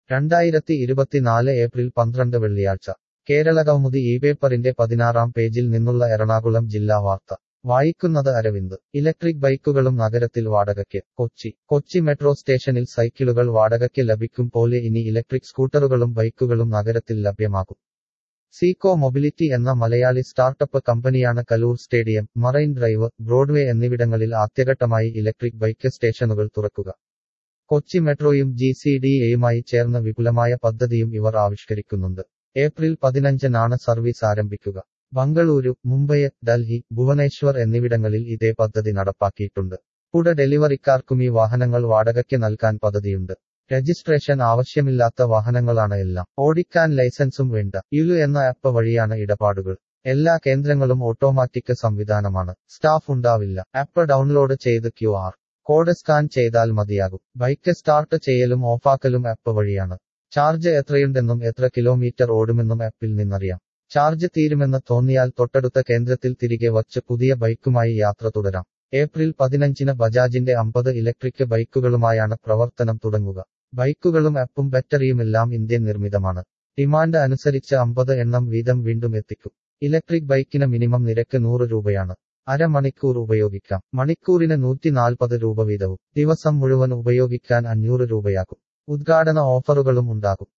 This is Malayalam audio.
രണ്ടായിരത്തി ഇരുപത്തിനാല് ഏപ്രിൽ പന്ത്രണ്ട് വെള്ളിയാഴ്ച കേരളകൗമുദി ഈ പേപ്പറിന്റെ പതിനാറാം പേജിൽ നിന്നുള്ള എറണാകുളം ജില്ലാ വാർത്ത വായിക്കുന്നത് അരവിന്ദ് ഇലക്ട്രിക് ബൈക്കുകളും നഗരത്തിൽ വാടകയ്ക്ക് കൊച്ചി കൊച്ചി മെട്രോ സ്റ്റേഷനിൽ സൈക്കിളുകൾ വാടകയ്ക്ക് ലഭിക്കും പോലെ ഇനി ഇലക്ട്രിക് സ്കൂട്ടറുകളും ബൈക്കുകളും നഗരത്തിൽ ലഭ്യമാകും സീക്കോ മൊബിലിറ്റി എന്ന മലയാളി സ്റ്റാർട്ടപ്പ് കമ്പനിയാണ് Kaloor stadium Marine Drive Broadway എന്നിവിടങ്ങളിൽ ആദ്യഘട്ടമായി ഇലക്ട്രിക് ബൈക്ക് സ്റ്റേഷനുകൾ തുറക്കുക കൊച്ചി മെട്രോയും ജി സി ഡി എയുമായി ചേർന്ന് വിപുലമായ പദ്ധതിയും ഇവർ ആവിഷ്കരിക്കുന്നുണ്ട് ഏപ്രിൽ പതിനഞ്ചിനാണ് സർവീസ് ആരംഭിക്കുക ബംഗളൂരു മുംബൈ ഡൽഹി ഭുവനേശ്വർ എന്നിവിടങ്ങളിൽ ഇതേ പദ്ധതി നടപ്പാക്കിയിട്ടുണ്ട് കുട ഡെലിവറിക്കാർക്കും ഈ വാഹനങ്ങൾ വാടകയ്ക്ക് നൽകാൻ പദ്ധതിയുണ്ട് രജിസ്ട്രേഷൻ ആവശ്യമില്ലാത്ത വാഹനങ്ങളാണ് എല്ലാം ഓടിക്കാൻ ലൈസൻസും വേണ്ട യുലു എന്ന ആപ്പ് വഴിയാണ് ഇടപാടുകൾ എല്ലാ കേന്ദ്രങ്ങളും ഓട്ടോമാറ്റിക് സംവിധാനമാണ് സ്റ്റാഫ് ഉണ്ടാവില്ല ആപ്പ് ഡൗൺലോഡ് ചെയ്ത് ക്യു ആർ കോഡ് സ്കാൻ ചെയ്താൽ മതിയാകും ബൈക്ക് സ്റ്റാർട്ട് ചെയ്യലും ഓഫാക്കലും ആപ്പ് വഴിയാണ് ചാർജ് എത്രയുണ്ടെന്നും എത്ര കിലോമീറ്റർ ഓടുമെന്നും ആപ്പിൽ നിന്നറിയാം ചാർജ് തീരുമെന്ന് തോന്നിയാൽ തൊട്ടടുത്ത കേന്ദ്രത്തിൽ തിരികെ വച്ച് പുതിയ ബൈക്കുമായി യാത്ര തുടരാം ഏപ്രിൽ പതിനഞ്ചിന് ബജാജിന്റെ അമ്പത് ഇലക്ട്രിക് ബൈക്കുകളുമായാണ് പ്രവർത്തനം തുടങ്ങുക ബൈക്കുകളും ആപ്പും ബാറ്ററിയുമെല്ലാം ഇന്ത്യൻ നിർമ്മിതമാണ് ഡിമാൻഡ് അനുസരിച്ച് അമ്പത് എണ്ണം വീതം വീണ്ടും എത്തിക്കും ഇലക്ട്രിക് ബൈക്കിന് മിനിമം നിരക്ക് നൂറ് രൂപയാണ് അരമണിക്കൂർ ഉപയോഗിക്കാം മണിക്കൂറിന് നൂറ്റി നാൽപ്പത് രൂപ വീതവും ദിവസം മുഴുവൻ ഉപയോഗിക്കാൻ അഞ്ഞൂറ് രൂപയാകും ഉദ്ഘാടന ഓഫറുകളും ഉണ്ടാകും